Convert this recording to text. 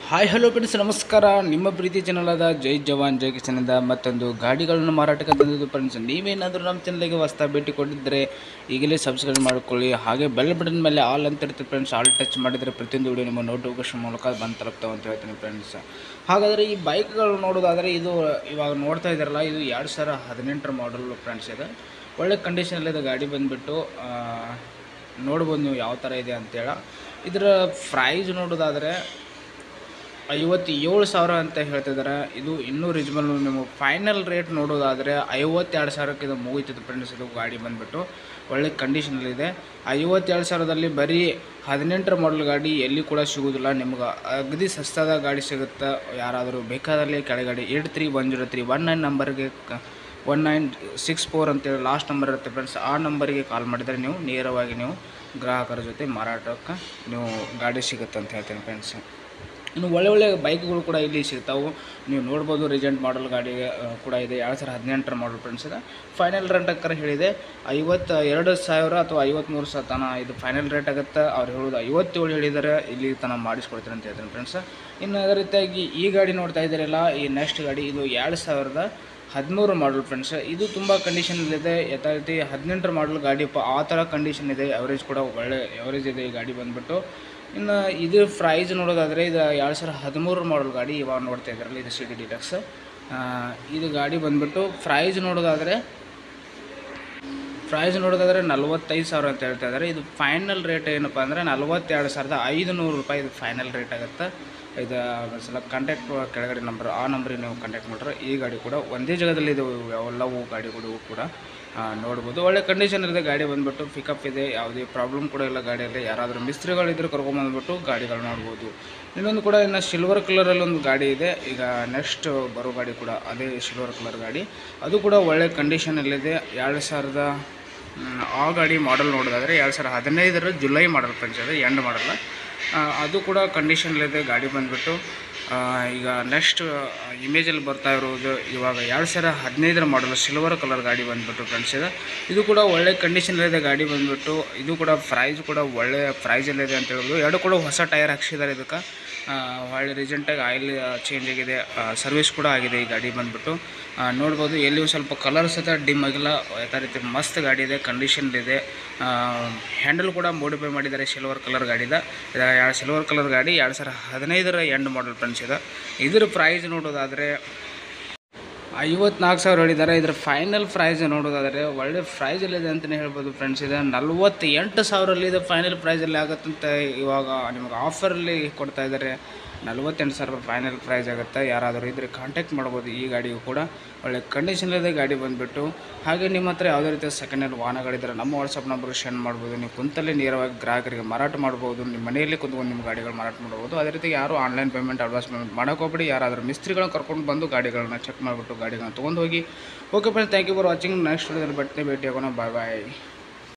hi hello friends ನಮಸ್ಕಾರ ನಿಮ್ಮ ಪ್ರೀತಿ channel ಆದ ಜೈ ಜವಾನ್ ಜೈ ಕಿಸನಿಂದ ಮತ್ತೊಂದು ಗಾಡಿಗಳನ್ನು ಮಾರಾಟಕ್ಕೆ ತಂದಿದ್ದು ಫ್ರೆಂಡ್ಸ್ ನೀವೇನಾದರೂ ನಮ್ಮ ಚಾನಲ್ಗೆ ಹೊಸ್ತಾ ಭೇಟಿ ಕೊಟ್ಟಿದ್ದರೆ ಈಗಲೇ ಸಬ್ಸ್ಕ್ರೈಬ್ ಮಾಡ್ಕೊಳ್ಳಿ ಹಾಗೆ ಬೆಲ್ ಬಟನ್ ಮೇಲೆ ಆಲ್ ಅಂತ ಇರುತ್ತೆ ಫ್ರೆಂಡ್ಸ್ ಆಲ್ ಟಚ್ ಮಾಡಿದರೆ ಪ್ರತಿಯೊಂದು ವಿಡಿಯೋ ನಿಮ್ಮ ನೋಟಿಫಿಕೇಶನ್ ಮೂಲಕ ಬಂದು ತಲುಪ್ತಾವೆ ಅಂತ ಹೇಳ್ತೀನಿ ಫ್ರೆಂಡ್ಸ್ ಹಾಗಾದರೆ ಈ ಬೈಕ್ಗಳು ನೋಡೋದಾದರೆ ಇದು ಇವಾಗ ನೋಡ್ತಾ ಇದ್ದಾರಲ್ಲ ಇದು ಎರಡು ಸಾವಿರ ಹದಿನೆಂಟರ ಮಾಡಲ್ ಫ್ರೆಂಡ್ಸ್ ಇದೆ ಒಳ್ಳೆ ಕಂಡೀಷನಲ್ಲಿದೆ ಗಾಡಿ ಬಂದುಬಿಟ್ಟು ನೋಡ್ಬೋದು ನೀವು ಯಾವ ಥರ ಇದೆ ಅಂತೇಳ ಇದರ ಪ್ರೈಸ್ ನೋಡೋದಾದರೆ ಐವತ್ತೇಳು ಸಾವಿರ ಅಂತ ಹೇಳ್ತಿದ್ದಾರೆ ಇದು ಇನ್ನೂ ರಿಜ್ಬಲ್ ನಿಮಗೆ ಫೈನಲ್ ರೇಟ್ ನೋಡೋದಾದರೆ ಐವತ್ತೆರಡು ಸಾವಿರಕ್ಕೆ ಇದು ಮುಗಿತದೆ ಫ್ರೆಂಡ್ಸ್ ಇದು ಗಾಡಿ ಬಂದುಬಿಟ್ಟು ಒಳ್ಳೆ ಕಂಡೀಷನಲ್ಲಿದೆ ಐವತ್ತೆರಡು ಸಾವಿರದಲ್ಲಿ ಬರೀ ಹದಿನೆಂಟರ ಮಾಡಲ್ ಗಾಡಿ ಎಲ್ಲಿ ಕೂಡ ಸಿಗೋದಿಲ್ಲ ನಿಮ್ಗೆ ಅಗದಿ ಸಸ್ತಾದ ಗಾಡಿ ಸಿಗುತ್ತೆ ಯಾರಾದರೂ ಬೇಕಾದಲ್ಲಿ ಕೆಳಗಡೆ eight three one zero three one nine ನಂಬರ್ಗೆ ಕ ಒನ್ ನೈನ್ ಸಿಕ್ಸ್ ಫೋರ್ ಅಂತೇಳಿ ಲಾಸ್ಟ್ ನಂಬರ್ ಇರುತ್ತೆ ಫ್ರೆಂಡ್ಸ್ ಆ ನಂಬರಿಗೆ ಕಾಲ್ ಮಾಡಿದರೆ ನೀವು ನೇರವಾಗಿ ನೀವು ಗ್ರಾಹಕರ ಜೊತೆ ಮಾರಾಟಕ್ಕೆ ನೀವು ಗಾಡಿ ಸಿಗುತ್ತೆ ಅಂತ ಹೇಳ್ತೀನಿ ಫ್ರೆಂಡ್ಸ್ ಇನ್ನು ಒಳ್ಳೆ ಒಳ್ಳೆ ಬೈಕ್ಗಳು ಕೂಡ ಇಲ್ಲಿ ಸಿಗ್ತಾವೆ ನೀವು ನೋಡ್ಬೋದು ರೀಜೆಂಟ್ ಮಾಡಲ್ ಗಾಡಿ ಆ, ಕೂಡ ಇದೆ ಎರಡು ಸಾವಿರ ಹದಿನೆಂಟರ ಮಾಡಲ್ ಫ್ರೆಂಡ್ಸ್ ಇದೆ ಫೈನಲ್ ರೇಟ್ ಅಕ್ಕರ ಹೇಳಿದೆ ಐವತ್ತ ಎರಡು ಸಾವಿರ ಅಥವಾ ಐವತ್ತ್ಮೂರು ಸಾವಿರ ತನ ಇದು ಫೈನಲ್ ರೇಟ್ ಆಗುತ್ತೆ ಅವ್ರು ಹೇಳೋದು ಐವತ್ತೇಳು ಹೇಳಿದ್ದಾರೆ ಇಲ್ಲಿ ತನಕ ಮಾಡಿಸ್ಕೊಡ್ತೀನಿ ಅಂತ ಹೇಳ್ತೀನಿ ಫ್ರೆಂಡ್ಸ್ ಇನ್ನು ಅದೇ ರೀತಿಯಾಗಿ ಈ ಗಾಡಿ ನೋಡ್ತಾ ಇದ್ದೀರಲ್ಲ ಈ ನೆಕ್ಸ್ಟ್ ಗಾಡಿ ಇದು ಎರಡು ಸಾವಿರದ ಹದಿಮೂರು ಮಾಡಲ್ ಫ್ರೆಂಡ್ಸ್ ಇದು ತುಂಬ ಕಂಡೀಷನಲ್ಲಿದೆ ಯಥಾರೀತಿ ಹದಿನೆಂಟರ ಮಾಡಲ್ ಗಾಡಿ ಪ ಆ ಥರ ಕಂಡೀಷನ್ ಇದೆ ಅವರೇಜ್ ಕೂಡ ಒಳ್ಳೆ ಅವರೇಜ್ ಇದೆ ಈ ಗಾಡಿ ಬಂದುಬಿಟ್ಟು ಇನ್ನು ಇದು ಪ್ರೈಸ್ ನೋಡೋದಾದರೆ ಇದು ಎರಡು ಸಾವಿರ ಹದಿಮೂರು ಮಾಡಲ್ ಗಾಡಿ ಇವಾಗ ನೋಡ್ತಾ ಇದ್ದಾರಲ್ಲ ಇದು ಸಿ ಡಿ ಡಿಲಕ್ಸ್ ಇದು ಗಾಡಿ ಬಂದುಬಿಟ್ಟು ಪ್ರೈಸ್ ನೋಡೋದಾದರೆ ಪ್ರೈಸ್ ನೋಡೋದಾದರೆ ನಲ್ವತ್ತೈದು ಸಾವಿರ ಅಂತ ಹೇಳ್ತಾ ಇದ್ದಾರೆ ಇದು ಫೈನಲ್ ರೇಟ್ ಏನಪ್ಪ ಅಂದರೆ ನಲ್ವತ್ತೆರಡು ಸಾವಿರದ ಐದು ನೂರು ರೂಪಾಯಿ ಇದು ಫೈನಲ್ ರೇಟ್ ಆಗುತ್ತೆ ಇದು ಒಂದ್ಸಲ ಕಾಂಟ್ಯಾಕ್ಟ್ ಕೆಳಗಡೆ ನಂಬರ್ ಆ ನಂಬರಿಗೆ ನೀವು ಕಾಂಟ್ಯಾಕ್ಟ್ ಮಾಡಿದ್ರೆ ಈ ಗಾಡಿ ಕೂಡ ಒಂದೇ ಜಾಗದಲ್ಲಿ ಇದು ಎಲ್ಲವೂ ಗಾಡಿಗಳು ಕೂಡ ಆ, ನೋಡ್ಬೋದು ಒಳ್ಳೆ ಕಂಡೀಷನ್ ಇದೆ ಗಾಡಿ ಬಂದುಬಿಟ್ಟು ಪಿಕಪ್ ಇದೆ ಯಾವುದೇ ಪ್ರಾಬ್ಲಮ್ ಕೂಡ ಇಲ್ಲ ಗಾಡಿಯಲ್ಲಿ ಯಾರಾದರೂ ಮಿಸ್ತ್ರಿಗಳಿದ್ರೆ ಕರ್ಕೊಂಬಂದ್ಬಿಟ್ಟು ಗಾಡಿಗಳು ನೋಡ್ಬೋದು ಇನ್ನೊಂದು ಕೂಡ ಇನ್ನು ಸಿಲ್ವರ್ ಕಲರಲ್ಲಿ ಒಂದು ಗಾಡಿ ಇದೆ ಈಗ ನೆಕ್ಸ್ಟ್ ಬರೋ ಗಾಡಿ ಕೂಡ ಅದೇ ಸಿಲ್ವರ್ ಕಲರ್ ಗಾಡಿ ಅದು ಕೂಡ ಒಳ್ಳೆ ಕಂಡೀಷನಲ್ಲಿದೆ ಎರಡು ಸಾವಿರದ ಮ್, ಆ ಗಾಡಿ ಮಾಡಲ್ ನೋಡೋದಾದರೆ ಎರಡು ಸಾವಿರದ ಹದಿನೈದರ ಜುಲೈ ಮಾಡಲ್ ಫ್ರೆಂಡ್ಸ್ ಇದೆ ಎಂಡ್ ಮಾಡಲ್ಲ ಅದು ಕೂಡ ಕಂಡೀಷನಲ್ಲಿದೆ ಗಾಡಿ ಬಂದುಬಿಟ್ಟು ಈಗ ನೆಕ್ಸ್ಟ್ ಇಮೇಜಲ್ಲಿ ಬರ್ತಾ ಇರೋದು ಇವಾಗ ಎರಡು ಸಾವಿರ ಹದಿನೈದರ ಮಾಡಲ್ ಸಿಲ್ವರ್ ಕಲರ್ ಗಾಡಿ ಬಂದುಬಿಟ್ಟು ಫ್ರೆಂಡ್ಸ್ ಇದೆ ಇದು ಕೂಡ ಒಳ್ಳೆ ಕಂಡೀಷನಲ್ಲಿದೆ ಗಾಡಿ ಬಂದುಬಿಟ್ಟು ಇದು ಕೂಡ ಪ್ರೈಸ್ ಕೂಡ ಒಳ್ಳೆ ಪ್ರೈಸಲ್ಲಿದೆ ಅಂತ ಹೇಳ್ಬೋದು ಎರಡು ಕೂಡ ಹೊಸ ಟೈರ್ ಹಾಕ್ಸಿದ್ದಾರೆ ಇದಕ್ಕೆ ಒಳ್ಳೆ ರೀಸೆಂಟಾಗಿ ಆಯಿಲ್ ಚೇಂಜ್ ಆಗಿದೆ ಸರ್ವಿಸ್ ಕೂಡ ಆಗಿದೆ ಈ ಗಾಡಿ ಬಂದುಬಿಟ್ಟು ನೋಡ್ಬೋದು ಎಲ್ಲಿಯೂ ಸ್ವಲ್ಪ ಕಲರ್ ಸಹಿತ ಡಿಮ್ ಆಗಿಲ್ಲ ಯಾವ ರೀತಿ ಮಸ್ತ್ ಗಾಡಿ ಇದೆ ಕಂಡೀಷನ್ ಇದೆ ಹ್ಯಾಂಡಲ್ ಕೂಡ ಮಾಡಿಫೈ ಮಾಡಿದ್ದಾರೆ ಸಿಲ್ವರ್ ಕಲರ್ ಗಾಡಿದ ಎರಡು ಸಿಲ್ವರ್ ಕಲರ್ ಗಾಡಿ ಎರಡು ಸಾವಿರ ಹದಿನೈದರ ಎಂಡ್ ಮಾಡಲ್ ಫ್ರೆಂಡ್ಸ್ ಇದೆ ಇದರ ಪ್ರೈಸ್ ನೋಡೋದಾದರೆ ಐವತ್ನಾಲ್ಕು ಸಾವಿರ ಹೇಳಿದ್ದಾರೆ ಇದರ ಫೈನಲ್ ಪ್ರೈಸ್ ನೋಡೋದಾದರೆ ಒಳ್ಳೆ ಪ್ರೈಸಲ್ಲಿದೆ ಅಂತಲೇ ಹೇಳ್ಬೋದು ಫ್ರೆಂಡ್ಸ್ ಇದೆ ನಲ್ವತ್ತೆಂಟು ಸಾವಿರಲ್ಲಿ ಇದು ಫೈನಲ್ ಪ್ರೈಸಲ್ಲಿ ಆಗುತ್ತಂತ ಇವಾಗ ನಿಮಗೆ ಆಫರಲ್ಲಿ ಕೊಡ್ತಾ ಇದ್ದಾರೆ ನಲ್ವತ್ತೆಂಟು ಸಾವಿರ ಫೈನಲ್ ಪ್ರೈಸ್ ಆಗುತ್ತೆ ಯಾರಾದರೂ ಇದ್ದರೆ ಕಾಂಟ್ಯಾಕ್ಟ್ ಮಾಡ್ಬೋದು ಈ ಗಾಡಿಗೂ ಕೂಡ ಒಳ್ಳೆ ಕಂಡೀಷನಲ್ಲಿದೆ ಗಾಡಿ ಬಂದುಬಿಟ್ಟು ಹಾಗೆ ನಿಮ್ಮ ಹತ್ರ ಯಾವುದೇ ರೀತಿಯ ಸೆಕೆಂಡ್ ಹ್ಯಾಂಡ್ ವಾಹನಗಳಿದ್ದರೆ ನಮ್ಮ ವಾಟ್ಸಪ್ ನಂಬರ್ಗೆ ಸೆಂಡ್ ಮಾಡ್ಬೋದು ನೀವು ಕುಂತಲ್ಲೇ ನೇರವಾಗಿ ಗ್ರಾಹಕರಿಗೆ ಮಾರಾಟ ಮಾಡ್ಬೋದು ನಿಮ್ಮ ಮನೆಯಲ್ಲಿ ಕುಂತ್ಕೊಂಡು ನಿಮ್ಮ ಗಾಡಿಗಳು ಮಾರಾಟ ಮಾಡ್ಬೋದು ಅದೇ ರೀತಿ ಯಾರು ಆನ್ಲೈನ್ ಪೇಮೆಂಟ್ ಅಡ್ವಾನ್ಸ್ ಪೇಮೆಂಟ್ ಮಾಡೋಕೋಗ್ಬೇಡಿ ಯಾರಾದರೂ ಮಿಸ್ತ್ರಿಗಳನ್ನ ಕರ್ಕೊಂಡು ಬಂದು ಗಾಡಿಗಳನ್ನ ಚೆಕ್ ಮಾಡಿಬಿಟ್ಟು ಗಾಡಿಗಳನ್ನ ತೊಗೊಂಡು ಹೋಗಿ okay friends thank you for watching next ವಿಡಿಯೋದಲ್ಲಿ ಬಟ್ಟೆ ಭೇಟಿ ಆಗೋಣ ಬಾಯ್ ಬಾಯ್